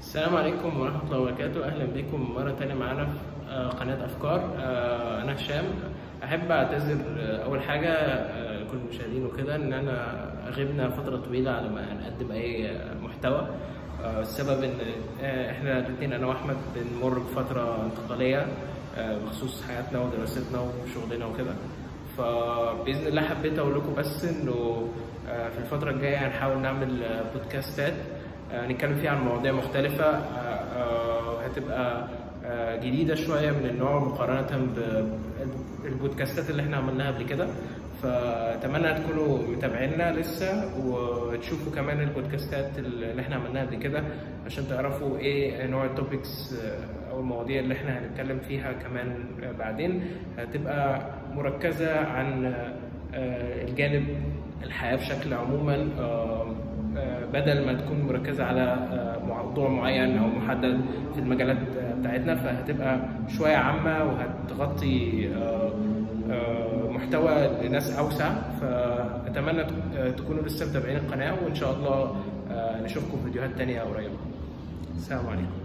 السلام عليكم ورحمة الله وبركاته أهلا بكم مرة تانية معانا في آه، قناة أفكار آه، أنا هشام أحب أعتذر آه، أول حاجة آه، لكل المشاهدين وكده إن أنا غبنا فترة طويلة على ما نقدم أي آه، محتوى آه، السبب إن آه، إحنا الاتنين أنا وأحمد بنمر بفترة انتقالية آه، بخصوص حياتنا ودراستنا وشغلنا وكده فباذن الله حبيت اقول لكم بس انه آه، في الفتره الجايه هنحاول نعمل آه، بودكاستات آه، هنتكلم فيها عن مواضيع مختلفه آه، آه، هتبقى آه، جديده شويه من النوع مقارنه بالبودكاستات اللي احنا عملناها قبل كده فاتمنى تكونوا متابعينا لسه وتشوفوا كمان البودكاستات اللي احنا عملناها قبل كده عشان تعرفوا ايه نوع التوبكس او المواضيع اللي احنا هنتكلم فيها كمان بعدين هتبقى مركزه عن آه، الجانب الحياه بشكل عموما آه، آه، بدل ما تكون مركزه على آه، موضوع معين او محدد في المجالات بتاعتنا فهتبقى شويه عامه وهتغطي آه، آه، محتوى لناس اوسع فاتمنى تك- تكونوا لسه متابعين القناه وان شاء الله آه، نشوفكم في فيديوهات تانية قريبه السلام عليكم